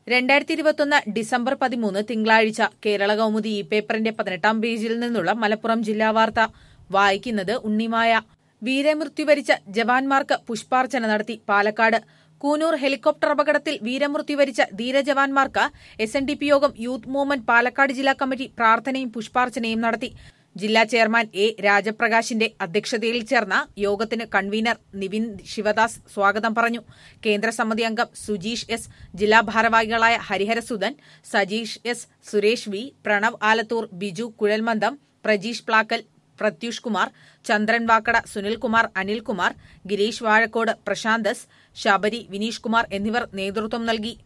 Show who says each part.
Speaker 1: രണ്ടായിരത്തി ഇരുപത്തൊന്ന് ഡിസംബർ പതിമൂന്ന് തിങ്കളാഴ്ച കേരള കൗമുദി ഈ പേപ്പറിന്റെ പതിനെട്ടാം പേജിൽ നിന്നുള്ള മലപ്പുറം ജില്ലാ വാർത്ത വായിക്കുന്നത് ഉണ്ണിമായ വീരമൃത്യു വരിച്ച ജവാന്മാർക്ക് പുഷ്പാർച്ചന നടത്തി പാലക്കാട് കൂനൂർ ഹെലികോപ്റ്റർ അപകടത്തിൽ വീരമൃത്യു വരിച്ച ധീരജവാന്മാർക്ക് S N D P Yogam youth movement Palakkad ജില്ലാ കമ്മിറ്റി പ്രാർത്ഥനയും പുഷ്പാർച്ചനയും നടത്തി ജില്ലാ ചെയർമാൻ എ രാജപ്രകാശിന്റെ അധ്യക്ഷതയിൽ ചേർന്ന യോഗത്തിന് കൺവീനർ നിവിൻ ശിവദാസ് സ്വാഗതം പറഞ്ഞു കേന്ദ്ര സമിതി അംഗം സുജീഷ് എസ് ജില്ലാ ഭാരവാഹികളായ ഹരിഹരസുധൻ സജീഷ് എസ് സുരേഷ് വി പ്രണവ് ആലത്തൂർ ബിജു കുഴൽമന്ദം പ്രജീഷ് പ്ലാക്കൽ പ്രത്യൂഷ് കുമാർ ചന്ദ്രൻ വാക്കട സുനിൽകുമാർ അനിൽകുമാർ ഗിരീഷ് വാഴക്കോട് പ്രശാന്ത് എസ് ശബരി വിനീഷ് കുമാർ എന്നിവർ നേതൃത്വം നൽകി